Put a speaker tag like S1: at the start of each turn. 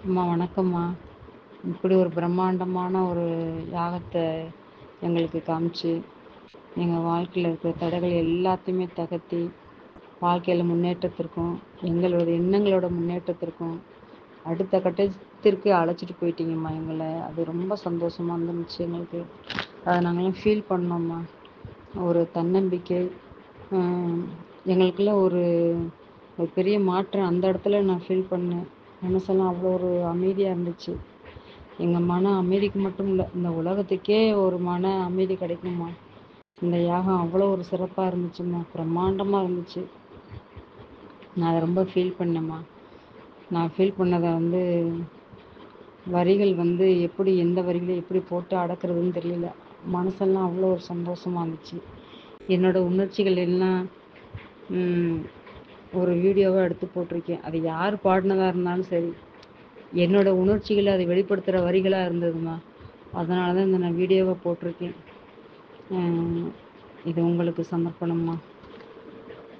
S1: அம்மா வணக்கம்மா இப்படி ஒரு பிரம்மாண்டமான ஒரு யாகத்த எங்களுக்கு காமிச்சு எங்கள் வாழ்க்கையில் இருக்கிற தடைகள் எல்லாத்தையுமே தகர்த்தி வாழ்க்கையில் முன்னேற்றத்திற்கும் எங்களோட எண்ணங்களோட முன்னேற்றத்திற்கும் அடுத்த கட்டத்திற்கு அழைச்சிட்டு போயிட்டீங்கம்மா எங்களை அது ரொம்ப சந்தோஷமா இருந்துச்சு எங்களுக்கு அதை நாங்களாம் ஃபீல் பண்ணோம்மா ஒரு தன்னம்பிக்கை ஆஹ், எங்களுக்குள்ள ஒரு ஒரு பெரிய மாற்றம் அந்த இடத்துல நான் ஃபீல் பண்ணேன் மனசெல்லாம் அவ்வளோ ஒரு அமைதியாக இருந்துச்சு எங்கள் மன அமைதிக்கு மட்டும் இல்லை இந்த உலகத்துக்கே ஒரு மன அமைதி கிடைக்குமா இந்த யாகம் அவ்வளோ ஒரு சிறப்பாக இருந்துச்சும்மா பிரம்மாண்டமாக இருந்துச்சு நான் அதை ரொம்ப ஃபீல் பண்ணேம்மா நான் ஃபீல் பண்ணதை வந்து வரிகள் வந்து எப்படி எந்த வரிகளை எப்படி போட்டு அடக்கிறதுன்னு தெரியல மனசெல்லாம் அவ்வளோ ஒரு சந்தோஷமா இருந்துச்சு என்னோட உணர்ச்சிகள் எல்லாம் ம், ஒரு வீடியோவாக எடுத்து போட்டிருக்கேன் அது யார் பாடினதா இருந்தாலும் சரி என்னோட உணர்ச்சிகளை அதை வெளிப்படுத்துகிற வரிகளாக இருந்ததுமா அதனால தான் இந்த நான் வீடியோவை போட்டிருக்கேன் அஹ் இது உங்களுக்கு சமர்ப்பணம்மா